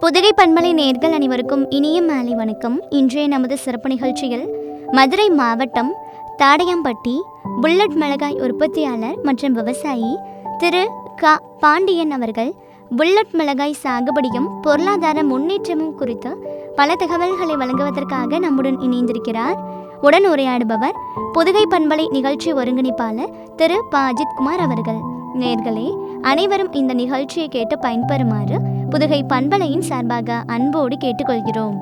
புதுகை பண்பலை நேர்கள் அனைவருக்கும் இனிய மாலை வணக்கம் இன்றைய நமது சிறப்பு நிகழ்ச்சியில் மதுரை மாவட்டம் தாடையாம்பட்டி புல்லட் மிளகாய் உற்பத்தியாளர் மற்றும் விவசாயி திரு க பாண்டியன் அவர்கள் புல்லட் மிளகாய் சாகுபடியும் பொருளாதார முன்னேற்றமும் குறித்து பல தகவல்களை வழங்குவதற்காக நம்முடன் இணைந்திருக்கிறார் உடன் உரையாடுபவர் புதுகை பண்பலை நிகழ்ச்சி ஒருங்கிணைப்பாளர் திரு ப அஜித்குமார் அவர்கள் நேர்களே அனைவரும் இந்த நிகழ்ச்சியை கேட்டு பயன்பெறுமாறு புதுகை பண்பலையின் சார்பாக அன்போடு கேட்டுக்கொள்கிறோம்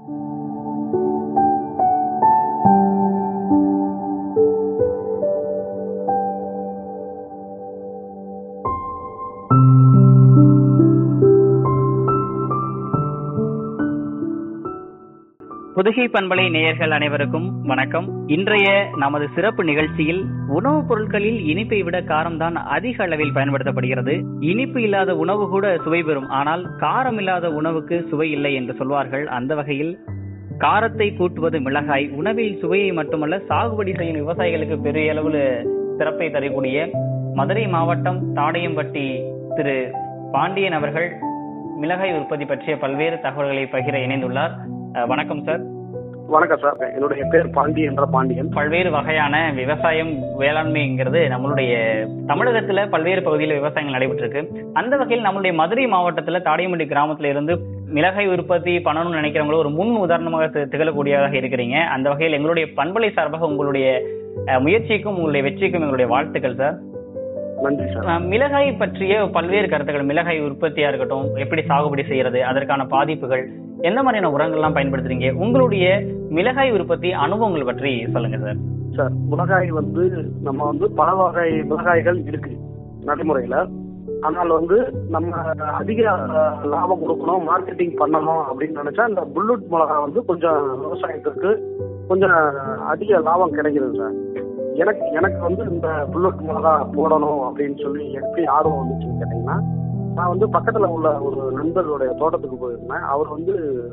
புதுகை பண்பலை நேயர்கள் அனைவருக்கும் வணக்கம் இன்றைய நமது சிறப்பு நிகழ்ச்சியில் உணவுப் பொருட்களில் இனிப்பை விட காரம்தான் அதிக அளவில் பயன்படுத்தப்படுகிறது இனிப்பு இல்லாத உணவு கூட சுவை பெறும் ஆனால் காரம் இல்லாத உணவுக்கு சுவை இல்லை என்று சொல்வார்கள் அந்த வகையில் காரத்தை கூட்டுவது மிளகாய் உணவில் சுவையை மட்டுமல்ல சாகுபடி செய்யும் விவசாயிகளுக்கு பெரிய அளவில் சிறப்பை தரக்கூடிய மதுரை மாவட்டம் தாடையம்பட்டி திரு பாண்டியன் அவர்கள் மிளகாய் உற்பத்தி பற்றிய பல்வேறு தகவல்களை பகிர இணைந்துள்ளார் அஹ் வணக்கம் சார் வணக்கம் சார் என்னுடைய பேர் பாண்டி என்ற பாண்டியன் பல்வேறு வகையான விவசாயம் வேளாண்மைங்கிறது நம்மளுடைய தமிழகத்துல பல்வேறு பகுதியில் விவசாயங்கள் நடைபெற்றிருக்கு அந்த வகையில் நம்மளுடைய மதுரை மாவட்டத்துல தாடியம்பட்டி கிராமத்துல இருந்து மிளகாய் உற்பத்தி பண்ணணும்னு நினைக்கிறவங்களும் ஒரு முன் உதாரணமாக தி- திகழக்கூடியதாக இருக்கிறீங்க அந்த வகையில் எங்களுடைய பண்பலை சார்பாக உங்களுடைய அஹ், முயற்சிக்கும் உங்களுடைய வெற்றிக்கும் எங்களுடைய வாழ்த்துக்கள் சார் நன்றி சார் அஹ், மிளகாய் பற்றிய பல்வேறு கருத்துக்கள் மிளகாய் உற்பத்தியா இருக்கட்டும் எப்படி சாகுபடி செய்யறது அதற்கான பாதிப்புகள் எந்த மாதிரியான உரங்கள்லாம் பயன்படுத்துறீங்க உங்களுடைய மிளகாய் உற்பத்தி அனுபவங்கள் பற்றி சொல்லுங்க சார் சார் மிளகாய் வந்து நம்ம வந்து பல வகை மிளகாய்கள் இருக்கு நடைமுறையில ஆனால் வந்து நம்ம அதிக அஹ், லாபம் கொடுக்கணும் மார்க்கெட்டிங் பண்ணணும் அப்படின்னு நினைச்சா இந்த புல்லட் மிளகாய் வந்து கொஞ்சம் விவசாயத்திற்கு கொஞ்சம் அதிக லாபம் கிடைக்குது சார் எனக்கு எனக்கு வந்து இந்த புல்லட் மிளகா போடணும் அப்படின்னு சொல்லி எப்படி ஆர்வம் வந்துச்சுன்னு கேட்டீங்கன்னா நான் வந்து பக்கத்துல உள்ள ஒரு நண்பர்களுடைய தோட்டத்துக்கு போயிருந்தேன் அவர் வந்து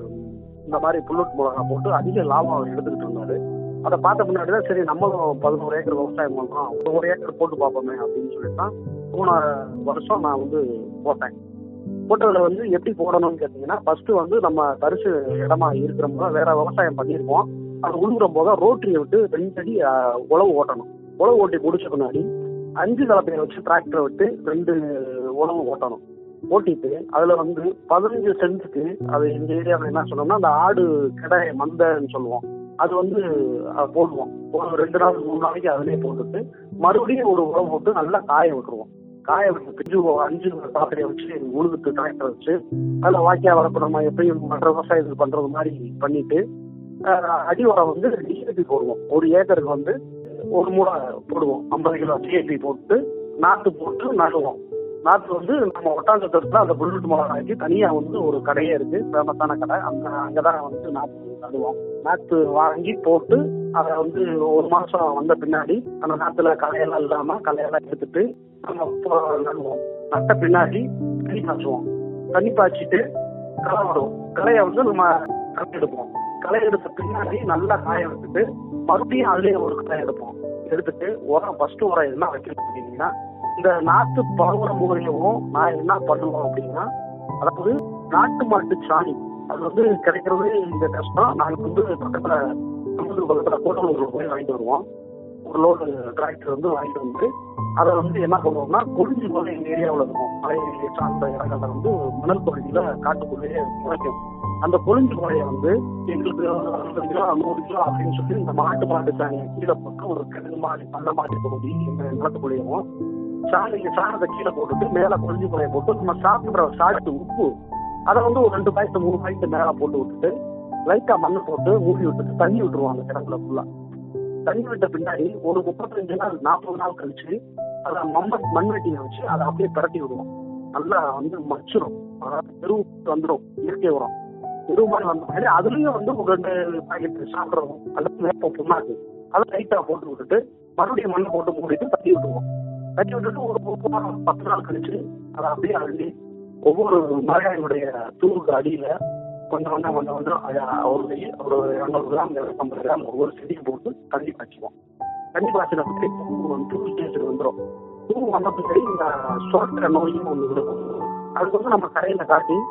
இந்த மாதிரி புல்லட் மிளகா போட்டு அதிக லாபம் அவர் எடுத்துக்கிட்டு இருந்தாரு அதை பார்த்த முன்னாடி தான் சரி நம்மளும் பதினோரு ஏக்கர் விவசாயம் பண்றோம் ஒரு ஏக்கர் போட்டு பார்ப்போமே அப்படின்னு சொல்லிட்டு தான் போன வருஷம் நான் வந்து போட்டேன் போட்டதுல வந்து எப்படி போடணும்னு கேட்டீங்கன்னா ஃபர்ஸ்ட் வந்து நம்ம தரிசு இடமா இருக்கிற போது வேற விவசாயம் பண்ணியிருப்போம் அது உழுகுற போது ரோட்டரியை விட்டு ரெண்டு அடி ஆஹ், உழவு ஓட்டணும் உழவு ஓட்டி முடிச்ச பின்னாடி அஞ்சு கலப்பையை வச்சு டிராக்டரை விட்டு ரெண்டு உழவு ஓட்டணும் ஓட்டிட்டு அதுல வந்து பதினஞ்சு சென்ட்டுக்கு அது எங்க ஏரியாவில் என்ன சொன்னோம்னா அந்த ஆடு கடை மந்தைன்னு சொல்லுவோம் அது வந்து அஹ், போடுவோம் ஒரு ரெண்டு நாள் மூணு நாளைக்கு அதிலே போட்டுட்டு மறுபடியும் ஒரு உரம் போட்டு நல்லா காய விட்டுருவோம் காய விட்டு பிஞ்சு அஞ்சு பாத்திரையை வச்சு உழுதுட்டு டிராக்டர் வச்சு அதில் வாக்கியா வரப்பு நம்ம எப்பயும் மற்ற விவசாயத்துக்கு பண்றது மாதிரி பண்ணிட்டு அஹ், அடி உரம் வந்து டிஏபி போடுவோம் ஒரு ஏக்கருக்கு வந்து ஒரு மூடை போடுவோம் ஐம்பது கிலோ டிஏபி போட்டு நாற்று போட்டு நடுவோம் நாற்று வந்து நம்ம ஒட்டாஞ்சத்திரத்துல அந்த புல்லட் மிளகாய்க்கு தனியா வந்து ஒரு கடையே இருக்கு ஃபேமஸான கடை அந்த அங்கதான் வந்து நாற்று நடுவோம் நாற்று வாங்கி போட்டு அதை வந்து ஒரு மாசம் வந்த பின்னாடி அந்த நாத்துல களையெல்லாம் இல்லாம களையெல்லாம் எடுத்துட்டு நம்ம போ- நடுவோம் நட்ட பின்னாடி தண்ணி பாய்ச்சுவோம் தண்ணி பாய்ச்சிட்டு களை வரும் களையை வந்து நம்ம களை எடுப்போம் களை எடுத்த பின்னாடி நல்லா காய வச்சுட்டு மறுபடியும் அதுலயே ஒரு களை எடுப்போம் எடுத்துட்டு உரம் ஃபர்ஸ்ட் உரம் என்ன வைக்கணும் அப்படின்னா இந்த நாட்டு பரவர முறையவும் நான் என்ன பண்ணுவோம் அப்படின்னா அதாவது நாட்டு மாட்டு சாணி அது வந்து கிடைக்கிறது இந்த கஷ்டம் நாங்க வந்து பக்கத்துல நம்மளுக்கு பக்கத்துல கோட்டலூர்ல போய் வாங்கிட்டு வருவோம் ஒரு லோடு டிராக்டர் வந்து வாங்கிட்டு வந்து அதை வந்து என்ன பண்ணுவோம்னா கொழிஞ்சி போல எங்க ஏரியாவில் இருக்கும் மலை சார்ந்த இடங்கள்ல வந்து மணல் பகுதியில காட்டுக்குள்ளேயே முளைக்கும் அந்த கொழிஞ்சி முறையை வந்து எங்களுக்கு அறுபது கிலோ நூறு கிலோ அப்படின்னு சொல்லி இந்த மாட்டு மாட்டு சாணியை கீழே போட்டு ஒரு கிழங்கு மாடி பண்ண மாட்டி பகுதி எங்க நிலத்துக்குள்ளேயும் சாணி சாணத்தை கீழே போட்டுட்டு மேல கொழிஞ்சி முறையை போட்டு நம்ம சாப்பிடுற சாப்பிட்டு உப்பு அதை வந்து ஒரு ரெண்டு பாய்ட்டு மூணு பாய்ட்டு மேல போட்டு விட்டுட்டு லைட்டா மண்ணு போட்டு மூடி விட்டுட்டு தண்ணி விட்டுருவாங்க கிணத்துல ஃபுல்லா தண்ணி விட்ட பின்னாடி ஒரு முப்பத்தஞ்சு நாள் நாற்பது நாள் கழிச்சு அதை மம்ம மண்வெட்டியை வச்சு அதை அப்படியே பிரட்டி விடுவோம் நல்லா வந்து மச்சிரும் அதாவது தெரு வந்துடும் இயற்கை உரம் தெரு மாதிரி வந்த மாதிரி அதுலயும் வந்து ஒரு ரெண்டு பாக்கெட் சாப்பிடுறோம் அல்லது வேப்ப புண்ணாக்கு அதை லைட்டா போட்டு விட்டுட்டு மறுபடியும் மண்ணை போட்டு மூடிட்டு தட்டி விட்டுருவோம் தட்டி விட்டுட்டு ஒரு முப்பது நாள், பத்து நாள் கழிச்சு அதை அப்படியே அள்ளி ஒவ்வொரு மலையாளுடைய தூருக்கு அடியில கொஞ்சம் கொஞ்சம் கொஞ்சம் கொஞ்சம் அஹ், ஒரு வெயி- ஒரு இரநூறு கிராம் ஐம்பது கிராம் ஒவ்வொரு செடியும் போட்டு தண்ணி பாய்ச்சுவோம் தண்ணி பாய்ச்சின பின்னாடி பூ வந்து பூ ஸ்டேஜுக்கு வந்துடும் பூ வந்த பின்னாடி இந்த சுரக்கிற நோயும் ஒன்று இருக்கும் அதுக்கு வந்து நம்ம கரையில காட்டி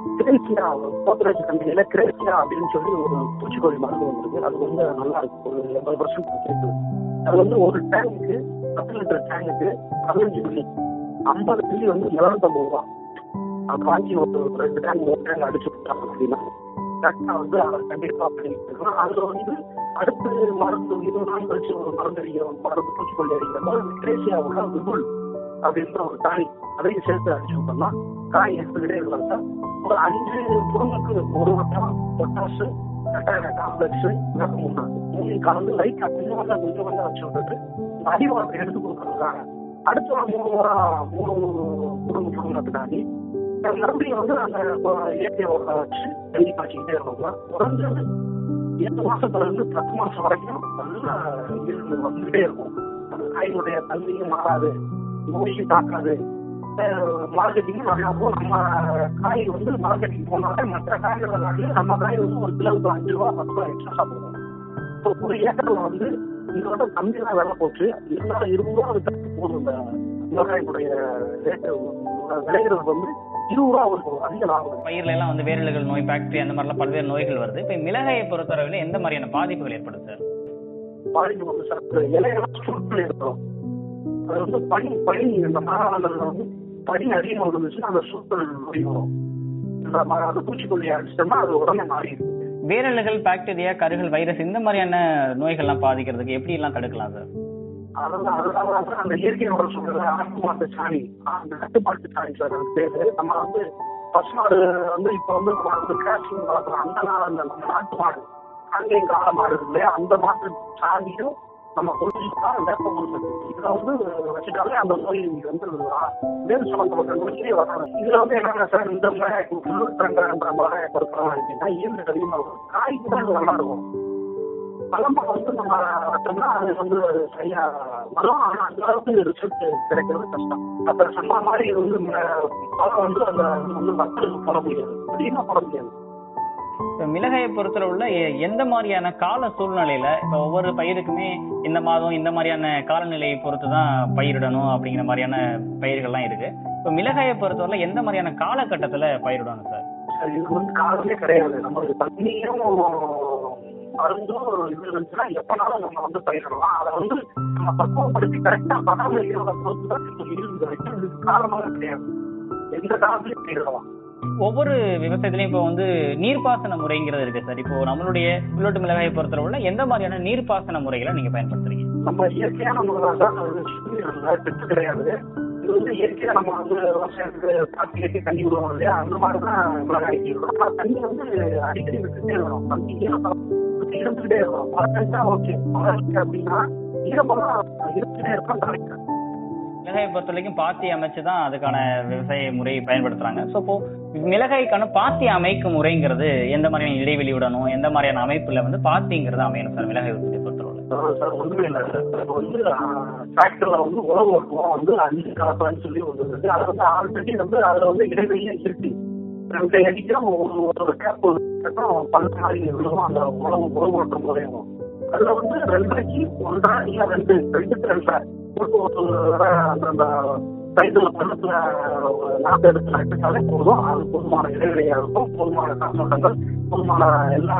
கிரேசியா கோத்ரேஜ் கம்பெனில கிரேசியா அப்படின்னு சொல்லி ஒரு பூச்சிக்கொல்லி மருந்து வந்திருக்கு அது வந்து நல்லா இருக்கு ஒரு எண்பது பர்சன்ட் கேட்குது அது வந்து ஒரு டேங்குக்கு பத்து லிட்டர் டேங்குக்கு பதினஞ்சு மில்லி ஐம்பது மில்லி வந்து எழுநூத்தம்பது ரூபா அது வாங்கி ஒரு ரெண்டு டேங்க் ஒரு டேங்க் அடிச்சு விட்டாங்க அப்படின்னா கரெக்டா வந்து அதை கண்டிப்பா பண்ணிட்டு அதுல வந்து அடுத்து மருந்து இருபது நாள் கழிச்சு ஒரு மருந்து அடிக்கிற ஒரு மருந்து பூச்சிக்கொல்லி அடிக்கிற மாதிரி கிரேசியா உள்ள விபுல் அப்படின்ற ஒரு டானி அதையும் சேர்த்து அடிச்சு விட்டோம்னா காய் எடுத்துக்கிட்டே இருக்கலாம் சார் ஒரு அஞ்சு குடும்பத்துக்கு ஒரு வட்டம் பொட்டாசு காம்ப்ளெக்ஸ் மூணாவது மூணு கலந்து லைட் கொஞ்சம் கொஞ்சம் கொஞ்சம் கொஞ்சம் வச்சு விட்டுட்டு அடிவாரத்தை எடுத்து கொடுக்கறதுக்காக அடுத்த ஒரு மூணு வாரம் மூணு குடும்ப குடும்பத்துக்காண்டி மறுபடியும் வந்து அந்த இயற்கை உரம் வச்சு எழுதி காய்ச்சிக்கிட்டே இருக்கோம்னா குறைஞ்சது எட்டு மாசத்துல இருந்து பத்து மாசம் வரைக்கும் நல்ல ஈல்டு வந்துகிட்டே இருக்கும் அந்த காயினுடைய தன்மையும் மாறாது நோயும் தாக்காது மார்க்கெட்டிங் நல்லா இருக்கும் நம்ம காய் வந்து மார்க்கெட்டிங் போனாலே மற்ற காய்களை காட்டில நம்ம காய் வந்து ஒரு கிலோவுக்கு அஞ்சு ரூபா பத்து ரூபா எக்ஸ்ட்ரா சாப்பிடுவோம் இப்போ ஒரு ஏக்கர்ல வந்து இந்த விட கம்மி தான் விலை போச்சு இருந்தாலும் இருபது ரூபா வித்தா போதும் இந்த மிளகாயினுடைய ரேட்டு விளையிறது வந்து இருபது ரூபா ஒரு அதிக லாபம் பயிர்ல எல்லாம் வந்து வேரலுகள் நோய் பாக்டீரியா அந்த மாதிரிலாம் பல்வேறு நோய்கள் வருது இப்ப மிளகாயை பொறுத்தளவில் எந்த மாதிரியான பாதிப்புகள் ஏற்படுது சார் பாதிப்பு வந்து சார் இலையெல்லாம் சுருட்டு இருக்கும் அது வந்து பனி பனி இந்த மரங்கள் வந்து பனி அதிகமாக இருந்துச்சுன்னா அந்த சுருட்டல் நோய் வரும் இந்த ம- அந்த பூச்சிக்கொல்லி அடிச்சிட்டோம்னா அது உடனே மாறிடுது வேரலுகள் பாக்டீரியா கருகள் வைரஸ் இந்த மாதிரியான நோய்கள்லாம் பாதிக்கிறதுக்கு எப்படி எல்லாம் தடுக்கலாம் சார் அதெல்லாம் அதனால தான் அந்த இயற்கை உரம் சொல்றது ஆட்டு மாட்டு சாணி அந்த கட்டு மாட்டு சாணி சார் அது பேரு நம்ம வந்து பசுமாடு வந்து இப்ப வந்து நம்ம வந்து கிராசிங் வளர்க்குறோம் அந்த நாள் அந்த நம்ம நாட்டு மாடு காங்கேயம் கால மாடு இருக்கு இல்லையா அந்த மாட்டு சாணியும் நம்ம கொள்ளிட்டா வேப்ப கொடுக்குது இதுல வந்து வச்சுட்டாலே அந்த நோய் வந்து வேறு சம்பந்தப்பட்ட நோய்களே வராது இதுல வந்து என்னன்னா சார் இந்த மிளகாய் முன்னூற்றங்கிற மிளகாய் பொறுக்கிறோம் அப்படின்னா ஈல்டு அதிகமாக இருக்கும் காய்க்கு தான் இது நல்லா இருக்கும் பழமா வந்து நம்ம வச்சோம்னா அது வந்து சரியா வரும் ஆனா அந்த அளவுக்கு ரிசல்ட் கிடைக்கிறது கஷ்டம் அப்ப சொன்ன மாதிரி இது வந்து ம- பழம் வந்து அந்த இது வந்து மக்களுக்கு போட முடியாது அதிகமா போட முடியாது இப்ப மிளகாயை பொறுத்தளவுல எ- எந்த மாதிரியான கால சூழ்நிலையில இப்ப ஒவ்வொரு பயிருக்குமே இந்த மாதம் இந்த மாதிரியான காலநிலையை பொறுத்து தான் பயிரிடணும் அப்படிங்கிற மாதிரியான பயிர்கள்லாம் இருக்கு இப்ப மிளகாயை பொறுத்தவரை எந்த மாதிரியான காலகட்டத்துல பயிரிடணும் சார் சார், இதுக்கு வந்து காரணமே கிடையாது நம்மளுக்கு தண்ணியும் மருந்தும் இது இருந்துச்சுன்னா எப்பனாலும் நம்ம வந்து பயிரிடலாம் அதை வந்து நம்ம பக்குவப்படுத்தி கரெக்டா பராமரிக்கிறத பொறுத்து தான் இதுக்கு yield கிடைக்கும் இதுக்கு காரணமாக கிடையாது எந்த காலத்திலையும் பயிரிடலாம் ஒவ்வொரு விவசாயத்திலையும் இப்போ வந்து நீர்ப்பாசன முறைங்கிறது இருக்கு சார் இப்போ நம்மளுடைய உள்ளோட்டு மிளகாயை பொறுத்தளவுல எந்த மாதிரியான நீர்ப்பாசன முறைகளை நீங்க பயன்படுத்துறீங்க நம்ம இயற்கையான முறைதான் சார் அது சுத்தி இல்லை, பெற்று கிடையாது இது வந்து இயற்கையா நம்ம வந்து விவசாயத்துக்கு காப்பி கட்டி தண்ணி விடுவோம் இல்லையா அந்த மாதிரி தான் மிளகாய்க்கு விடுறோம் ஆனா தண்ணி வந்து அடிக்கடி விட்டுட்டே இருக்கணும் தண்ணி ஈரப்பதம் விட்டு இருந்துகிட்டே இருக்கணும் மழை ஓகே மழை இருக்கு அப்படின்னா ஈரப்பதம் இருந்துகிட்டே இருக்கும் கரெக்ட் மிளகாயை பொறுத்த வரைக்கும் பாத்தி அமைச்சு தான் அதுக்கான விவசாய முறையை பயன்படுத்துறாங்க ஸோ இப்போ மிளகாய்க்கான பாத்தி அமைக்கும் முறைங்கிறது எந்த மாதிரியான இடைவெளி விடணும் எந்த மாதிரியான அமைப்புல வந்து பாத்திங்கிறது அமையணும் சார் மிளகாய் உற்பத்தி பொறுத்தளவுல சார் ஒண்ணுமே இல்லை சார் இப்போ வந்து டிராக்டர்ல வந்து உழவு ஓட்டுவோம் வந்து அஞ்சு கலப்பான்னு சொல்லி ஒன்று இருக்கு அது வந்து ஆல்ரெடி வந்து அதுல வந்து இடைவெளியே இருக்கு ரெண்டு அடிக்கிறோம் ஒரு ஒரு கேப் பண்ண மாதிரி விழுவும் அந்த உழவு உழவு ஓட்டும் முறையும் அதுல வந்து ரெண்டரைக்கு ஒன்றரை இல்ல ரெண்டு ரெண்டுக்கு ரெண்டரை போட்டு ஒரு தடவை அந்த அந்த சைடுல பள்ளத்துல நாட்டு எடுத்து நட்டுட்டாலே போதும் அது போதுமான இடைவெளியா இருக்கும் போதுமான காற்றோட்டங்கள் போதுமான எல்லா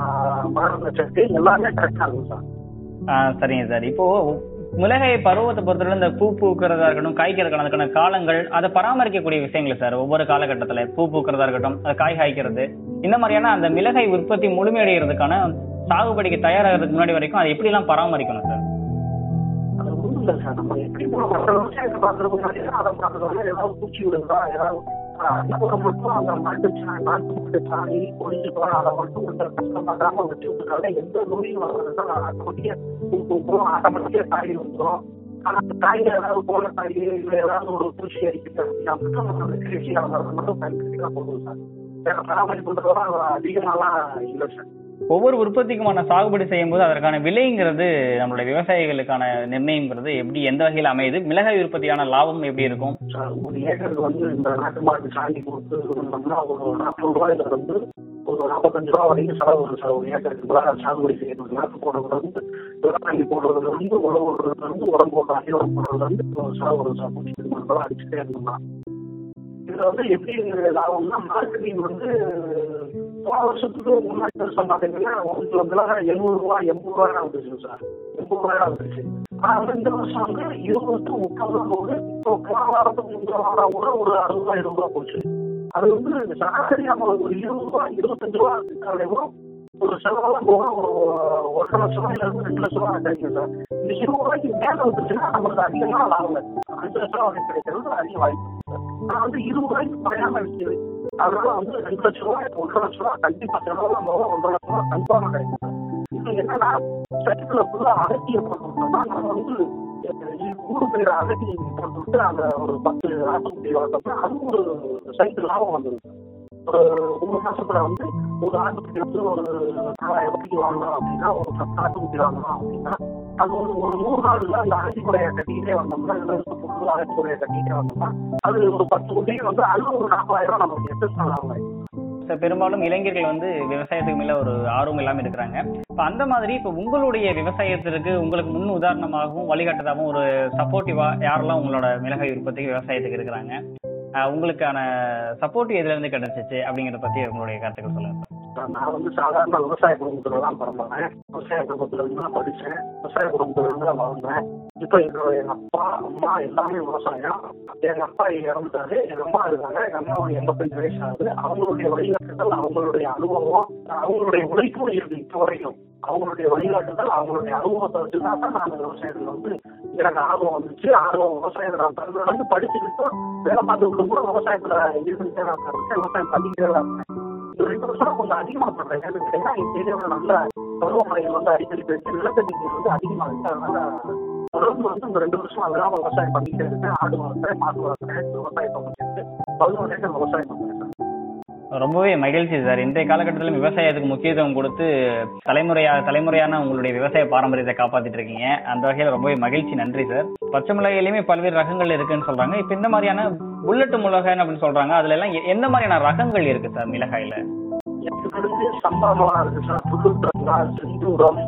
மரம் சக்தி எல்லாமே கரெக்டா இருக்கும் சார் ஆஹ் சரிங்க சார் இப்போ மிளகாய் பருவத்தை பொறுத்தவரை இந்த பூ பூக்கிறதா இருக்கட்டும் காய்க்கிறதுக்கான அதுக்கான காலங்கள் அதை பராமரிக்கக்கூடிய விஷயங்கள் சார் ஒவ்வொரு காலகட்டத்துல பூ பூக்கிறதா இருக்கட்டும் அது காய் காய்க்கிறது இந்த மாதிரியான அந்த மிளகாய் உற்பத்தி முழுமையடைகிறதுக்கான சாகுபடிக்கு தயாராகிறதுக்கு முன்னாடி வரைக்கும் அதை எப்படி எல்லாம் பராமரிக்கணும் சார் அது ஒண்ணும் இல்ல சார் நம்ம எப்படி போன மற்ற விவசாயத்தை பார்க்கறதுக்கு முன்னாடி அதை பார்க்கறதுனால ஏதாவது பூச்சி விடுதா ஏதாவது அன்னபுரம் மட்டும் அந்த மாட்டு சாணி நாட்டு மாட்டு சாணி கொடிஞ்சு போற அதை மட்டும் கொஞ்சம் கஷ்டம் பார்க்காம வச்சு விட்டுனால எந்த நோயும் வர்றதுன்னா ஆட்டோமேட்டிக்கா பூ பூக்கும் ஆட்டோமேட்டிக்கா காய் வந்துடும் ஆனா அந்த காய்ல ஏதாவது போன காய் இல்ல ஏதாவது ஒரு பூச்சி அடிக்கிறது அப்படின்னா மட்டும் நம்ம அந்த கிருஷி அதை மட்டும் பயன்படுத்தினா போதும் சார் வேற பராமரிப்புன்றதெல்லாம் அதிகமாலாம் இல்லை சார் ஒவ்வொரு உற்பத்திக்குமான சாகுபடி செய்யும் போது அதற்கான விலைங்கிறது நம்மளுடைய விவசாயிகளுக்கான நிர்ணயங்கிறது எப்படி எந்த வகையில் அமையுது மிளகாய் உற்பத்தியான லாபம் எப்படி இருக்கும் சார், ஒரு ஏக்கருக்கு வந்து இந்த நாட்டு மாட்டு சாணி கொடுத்து இருந்தோம்னா ஒரு நாற்பது ரூபாயில இருந்து ஒரு நாற்பத்தஞ்சு ரூபா வரைக்கும் செலவு வரும் சார் ஒரு ஏக்கருக்கு மிளகாய் சாகுபடி செய்யணும் நாற்று போடுறதுல இருந்து விவசாயி போடுறதுல இருந்து உழவு விடுறதுல இருந்து உரம் போடுற அடி உரம் போடுறதுல இருந்து ஒரு செலவு வரும் சார் பூச்சி மருந்தெல்லாம் அடிச்சுட்டே இருந்தோம்னா இது இதுல வந்து எப்படி லாபம்னா மார்க்கெட்டிங் வந்து போன வருஷத்துக்கு முன்னாடி வருஷம் பாத்தீங்கன்னா ஒரு கிலோ மிளகாய் எழுபது ரூபாய் எண்பது ரூபாய் வந்துச்சு சார் எண்பது ரூபாய் வந்துச்சு ஆனா வந்து இந்த வருஷம் வந்து இருபது டு முப்பது ரூபா போகுது இப்போ போன வாரத்துக்கு முந்தின வாரம் கூட ஒரு அறுபது ரூபாய் எழுபது ரூபா போச்சு அது வந்து சராசரி நம்ம ஒரு இருபது ரூபாய் இருபத்தஞ்சு ரூபா வித்தாலேயும் ஒரு செலவெல்லாம் போக ஒரு ஒன்றரை லட்சம் ரூபாயில இருந்து ரெண்டு லட்சம் ரூபாய் கிடைக்கும் சார் இந்த இருபது ரூபாய்க்கு மேல வந்துச்சுன்னா நம்மளுக்கு அதிகமா லாபம் இல்லை அஞ்சு லட்சம் ரூபாய் கிடைக்கிறது அதிக வாய்ப்பு இருக்கு. ஆனா வந்து இருபது ரூபாய்க்கு குறையாம விற்கிது அதனால வந்து ரெண்டு லட்சம் ரூபாய் ஒன்றரை லட்சம் ரூபாய் கண்டிப்பா செலவெல்லாம் போக ஒன்றரை லட்சம் ரூபாய் கன்ஃபார்மா கிடைக்கும் சார். இது என்னன்னா சைக்கிள் ஃபுல்லா அகத்திய போட்டோம்னா நம்ம வந்து ஊரு பேர் அகத்தி போட்டுவிட்டு அந்த ஒரு பத்து ஆட்டுக்குட்டி வளர்த்தோம்னா அது ஒரு சைக்கிள் லாபம் வந்துருக்கு ஒரு மூணு மாசத்துல வந்து ஒரு ஆட்டுக்குட்டி வந்து ஒரு நாலாயிரம் ரூபாய்க்கு வாங்கலாம் அப்படின்னா ஒரு பத்து ஆட்டுக்குட்டி வாங்கலாம் அப்படின்னா அது ஒரு ஒரு நூறு நாள்ல அந்த அகத்திக்குறையை கட்டிக்கிட்டே வந்தோம்னா இதுல இருக்க பொருள் அகத்திக்குறையை கட்டிக்கிட்டே வந்தோம்னா அது ஒரு பத்து குட்டிக்கு வந்து அது ஒரு நாற்பதாயிரம் நமக்கு எட்டு லாபம் சார் பெரும்பாலும் இளைஞர்கள் வந்து விவசாயத்துக்கு மேல ஒரு ஆர்வம் இல்லாம இருக்கிறாங்க இப்ப அந்த மாதிரி இப்ப உங்களுடைய விவசாயத்திற்கு உங்களுக்கு முன் உதாரணமாகவும் வழிகாட்டுதாகவும் ஒரு சப்போர்ட்டிவா யாரெல்லாம் உங்களோட மிளகாய் உற்பத்திக்கு விவசாயத்துக்கு இருக்கிறாங்க ஆஹ் உங்களுக்கான சப்போர்ட் எதுல இருந்து கிடைச்சிச்சு அப்படிங்கறத பத்தி உங்களுடைய கருத்துக்கள் சொல்லுங்க சார் நான் வந்து சாதாரண விவசாய குடும்பத்துல தான் பிறந்தேன் விவசாய குடும்பத்துல இருந்து தான் படிச்சேன் விவசாய குடும்பத்துல இருந்து தான் வளர்ந்தேன் இப்ப எங்களோட எங்க அப்பா அம்மா எல்லாமே விவசாயம் எங்க அப்பா இறந்துட்டாரு எங்க அம்மா இருக்காங்க எங்க அம்மா ஒரு எண்பத்தஞ்சு வயசு ஆகுது அவங்களுடைய வழிகாட்டுதல் அவங்களுடைய அனுபவம் அவங்களுடைய உழைப்பும் இருக்கு இப்ப வரைக்கும் அவங்களுடைய வழிகாட்டுதல் அவங்களுடைய அனுபவத்தை வச்சுதான் தான் நான் விவசாயத்துல வந்து எனக்கு ஆர்வம் வந்துச்சு ஆர்வம் விவசாயத்துல நான் பிறந்ததுல இருந்து படிச்சுக்கிட்டு வேலை பார்த்துக்கிட்டு கூட விவசாயத்துல இருந்துட்டே தான் இருக்கேன் விவசாயம் பண்ணிக்கிட்டே தான் இருக்கேன் இந்த ரெண்டு வருஷம் கொஞ்சம் அதிகமா பண்றேன் ஏன்னு கேட்டீங்கன்னா எங்க ஏரியாவில் நல்ல பருவமழைகள் வந்து அடிக்கடி பெய்து நிலத்தடி நீர் வந்து அதிகமா இருக்கு அதனால தொடர்ந்து வந்து இந்த ரெண்டு வருஷம் அதெல்லாம் விவசாயம் பண்ணிக்கிட்டே இருக்கேன் ஆடு வளர்க்குறேன் மாடு வளர்க்குறேன் விவசாயத்தை பண்ணிட்டு பதினோரு ஏக்கர் விவசாயம் பண்றேன் சார் ரொம்பவே மகிழ்ச்சி சார் இன்றைய காலகட்டத்தில் விவசாயத்துக்கு முக்கியத்துவம் கொடுத்து தலைமுறையா தலைமுறையான உங்களுடைய விவசாய பாரம்பரியத்தை காப்பாத்திட்டு இருக்கீங்க அந்த வகையில் ரொம்பவே மகிழ்ச்சி நன்றி சார் பச்சை மிளகாயிலுமே பல்வேறு ரகங்கள் இருக்குன்னு சொல்றாங்க இப்ப இந்த மாதிரியான புல்லட் மிளகாய் அப்படின்னு சொல்றாங்க அதுல எல்லாம் எ- எந்த மாதிரியான ரகங்கள் இருக்கு சார் மிளகாயில எனக்கு தெரிஞ்சு சம்பளமா இருக்கு சார் புதுத்தா செந்தூரம்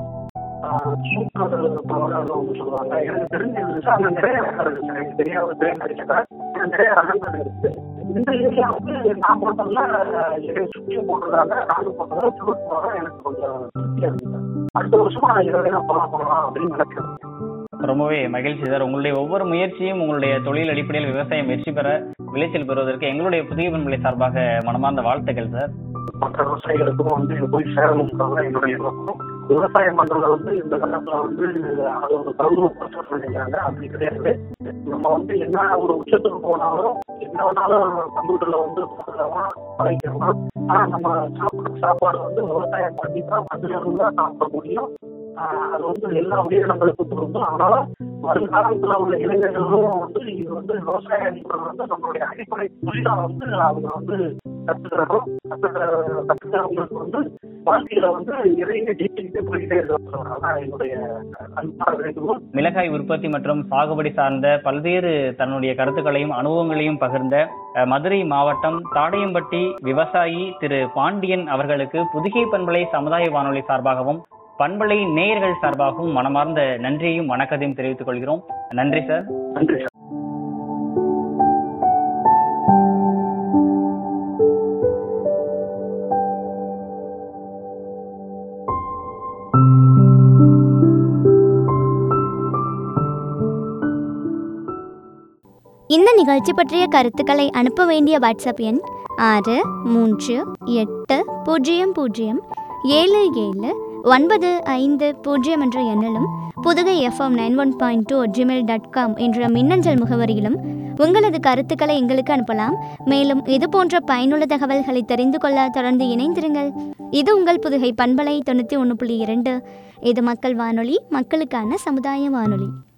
சூப்பர் பவர்னு சொல்லுவாங்க எனக்கு தெரிஞ்சது சார் அங்க நிறைய ரகம் இருக்கு சார் எனக்கு தெரியாத பேர் கிடைக்கல நிறைய ரகங்கள் இருக்கு இந்த ஏரியாவுக்கு நான் போட்டோம்னா என்னை சுற்றியும் போட்டிருக்காங்க நானும் போட்டதால புது போகிறோம் எனக்கு கொஞ்சம் திருப்தியா இருக்கு சார் அடுத்த வருஷமா நான் இதை வேணா போகலாம் போகலாம் அப்படின்னு நினைக்கிறேன் ரொம்பவே மகிழ்ச்சி சார் உங்களுடைய ஒவ்வொரு முயற்சியும் உங்களுடைய தொழில் அடிப்படையில் விவசாயம் வெற்றி பெற விளைச்சல் பெறுவதற்கு எங்களுடைய புதிய பண்பலை சார்பாக மனமார்ந்த வாழ்த்துக்கள் சார் மற்ற விவசாயிகளுக்கும் வந்து இது போய் சேரணுங்கிறத என்னுடைய நோக்கம் விவசாயம் பண்றத வந்து இந்த காலத்துல வந்து அது ஒரு கௌரவப்படுத்த நினைக்கிறாங்க அப்படி கிடையாது நம்ம வந்து என்ன ஒரு உச்சத்துக்கு போனாலும் என்ன வேணாலும் கம்ப்யூட்டர்ல வந்து பார்க்கலாம் பழகிக்கலாம் ஆனா நம்ம சாப்பிடுற சாப்பாடு வந்து விவசாயம் பண்ணி தான் அதுல இருந்து தான் சாப்பிட முடியும் ஆஹ் அது வந்து எல்லா உயிரினங்களுக்கும் பொருந்தும் அதனால வருங்காலத்துல உள்ள இளைஞர்களும் வந்து இது வந்து விவசாய அடிப்படை வந்து நம்மளுடைய அடிப்படை தொழிலா வந்து அவங்க வந்து கத்துக்கிறோம் கத்துக்கிற கத்துக்கிறவங்களுக்கு வந்து வாழ்க்கையில வந்து இறைய ஜெயிச்சுக்கிட்டே போயிட்டே இருக்கிறோம் அதான் என்னுடைய அன்பான வேண்டுகோள் மிளகாய் உற்பத்தி மற்றும் சாகுபடி சார்ந்த பல்வேறு தன்னுடைய கருத்துக்களையும் அனுபவங்களையும் பகிர்ந்த அஹ், மதுரை மாவட்டம் தாடையம்பட்டி விவசாயி திரு பாண்டியன் அவர்களுக்கு புதுகை பண்பலை சமுதாய வானொலி சார்பாகவும் பண்பலை நேயர்கள் சார்பாகவும் மனமார்ந்த நன்றியையும் வணக்கத்தையும் தெரிவித்துக் கொள்கிறோம் நன்றி சார் நன்றி சார் இந்த நிகழ்ச்சி பற்றிய கருத்துக்களை அனுப்ப வேண்டிய வாட்ஸ்அப் எண் ஆறு மூன்று எட்டு பூஜ்ஜியம் பூஜ்ஜியம் ஏழு ஏழு ஒன்பது ஐந்து பூஜ்ஜியம் என்ற எண்ணிலும் Pudugai FM nine one point two Gmail dot com என்ற மின்னஞ்சல் முகவரியிலும் உங்களது கருத்துக்களை எங்களுக்கு அனுப்பலாம் மேலும் இது போன்ற பயனுள்ள தகவல்களை தெரிந்து கொள்ள தொடர்ந்து இணைந்திருங்கள் இது உங்கள் புதுகை பண்பலை தொண்ணூற்றி ஒன்று புள்ளி இரண்டு இது மக்கள் வானொலி மக்களுக்கான சமுதாய வானொலி